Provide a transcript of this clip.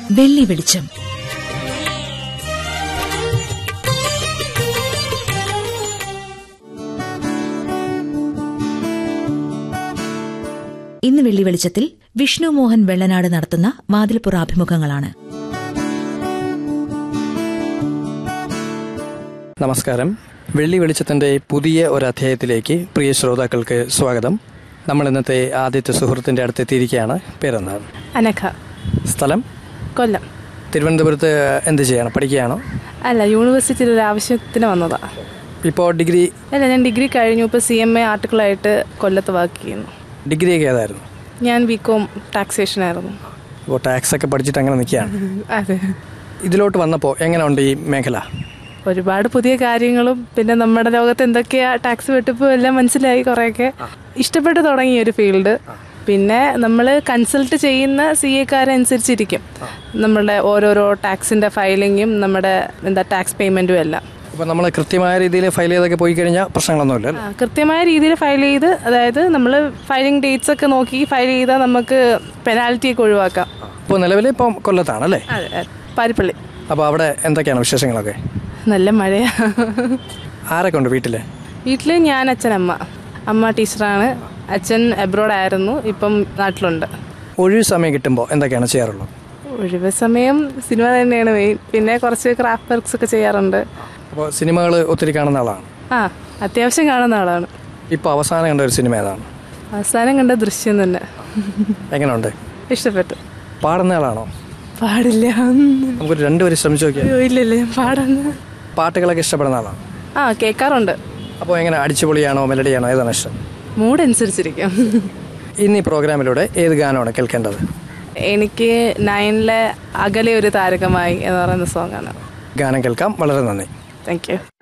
വെള്ളി വെളിച്ചം ഇന്ന് വെള്ളി വെളിച്ചത്തിൽ വിഷ്ണു മോഹൻ വെള്ളനാട് നടത്തുന്ന വാതിൽപ്പുറ അഭിമുഖങ്ങളാണ് നമസ്കാരം വെള്ളി വെളിച്ചത്തിൻ്റെ പുതിയ ഒരു അധ്യായത്തിലേക്ക് പ്രിയ ശ്രോതാക്കൾക്ക് സ്വാഗതം നമ്മൾ ഇന്നത്തെ ആദ്യത്തെ സുഹൃത്തിൻ്റെ അടുത്തെത്തിയിരിക്കുകയാണ് പേരെന്താണ് അനഘ സ്ഥലം കൊല്ലം തിരുവനന്തപുരത്ത് എന്ത് ചെയ്യണം പഠിക്കുകയാണോ അല്ല യൂണിവേഴ്സിറ്റിയിൽ ഒരു ആവശ്യത്തിന് വന്നതാ ഇപ്പോൾ ഡിഗ്രി അല്ല ഞാൻ ഡിഗ്രി കഴിഞ്ഞു ഇപ്പോൾ സി എം എ ആർട്ടിക്കിളായിട്ട് കൊല്ലത്ത് വർക്ക് ചെയ്യുന്നു ഡിഗ്രിയൊക്കെ ഏതായിരുന്നു ഞാൻ ബി കോം ടാക്സേഷൻ ആയിരുന്നു അപ്പോൾ ടാക്സ് ഒക്കെ പഠിച്ചിട്ട് അങ്ങനെ നിൽക്കുകയാണ് അതെ ഇതിലോട്ട് വന്നപ്പോൾ എങ്ങനെയുണ്ട് ഈ മേഖല ഒരുപാട് പുതിയ കാര്യങ്ങളും പിന്നെ നമ്മുടെ ലോകത്ത് എന്തൊക്കെയാ ടാക്സ് വെട്ടിപ്പും എല്ലാം മനസ്സിലായി കുറേയൊക്കെ ഇഷ്ടപ്പെട്ട് തുടങ്ങിയ ഒരു ഫീൽഡ് പിന്നെ നമ്മൾ കൺസൾട്ട് ചെയ്യുന്ന സി എക്കാരനുസരിച്ചിരിക്കും നമ്മളുടെ ഓരോരോ ടാക്സിൻ്റെ ഫയലിങ്ങും നമ്മുടെ എന്താ ടാക്സ് പേയ്മെൻറ്റും എല്ലാം അപ്പോൾ നമ്മൾ കൃത്യമായ രീതിയിൽ ഫയൽ ചെയ്തൊക്കെ പോയി കഴിഞ്ഞാൽ പ്രശ്നങ്ങളൊന്നുമില്ല ആ, കൃത്യമായ രീതിയിൽ ഫയൽ ചെയ്ത് അതായത് നമ്മൾ ഫയലിംഗ് ഡേറ്റ്സ് ഒക്കെ നോക്കി ഫയൽ ചെയ്താൽ നമുക്ക് പെനാൽറ്റി ഒക്കെ ഒഴിവാക്കാം ഇപ്പോൾ നിലവിൽ ഇപ്പം കൊല്ലത്താണല്ലേ അതെ അതെ. പാരിപ്പള്ളി അപ്പോൾ അവിടെ എന്തൊക്കെയാണ് വിശേഷങ്ങളൊക്കെ നല്ല മഴയാ ആരൊക്കെ ഉണ്ട് വീട്ടിൽ വീട്ടിൽ ഞാൻ അച്ഛൻ അമ്മ അമ്മ ടീച്ചറാണ് അച്ഛൻ എബ്രോഡ് ആയിരുന്നു ഇപ്പം നാട്ടിലുണ്ട് ഒഴിവ് സമയം കിട്ടുമ്പോൾ എന്തൊക്കെയാണ് ചെയ്യാറുള്ളത് ഒഴിവ് സമയം സിനിമ തന്നെയാണ് മെയിൻ പിന്നെ കുറച്ച് ക്രാഫ്റ്റ് വർക്ക്സ് ഒക്കെ ചെയ്യാറുണ്ട് അപ്പോൾ സിനിമകൾ ഒത്തിരി കാണുന്ന ആളാണ് ആ അത്യാവശ്യം കാണുന്ന ആളാണ് ഇപ്പോൾ അവസാനം കണ്ട ഒരു സിനിമ ഏതാണ് അവസാനം കണ്ട ദൃശ്യം തന്നെ എങ്ങനെയുണ്ട് ഇഷ്ടപ്പെട്ടു പാടുന്ന ആളാണോ പാടില്ല നമുക്കൊരു രണ്ടുപേരും ശ്രമിച്ചു നോക്കിയാൽ അയ്യോ ഇല്ലല്ലേ ഞാൻ പാടുന്ന പാട്ടുകളൊക്കെ ഇഷ്ടപ്പെടുന്ന ആളാണ് ആ കേൾക്കാറുണ്ട് അപ്പോൾ എങ്ങനെ അടിച്ചുപൊളിയാണോ മെലഡിയാണോ ഏതാണ് ഇഷ്ടം മൂഡ് അനുസരിച്ചിരിക്കും ഇന്ന് ഈ പ്രോഗ്രാമിലൂടെ ഏത് ഗാനമാണ് കേൾക്കേണ്ടത് എനിക്ക് നയനിലെ അകലെ ഒരു താരകമായി എന്ന് പറയുന്ന സോങ്ങാണ് ഗാനം കേൾക്കാം വളരെ നന്ദി താങ്ക് യു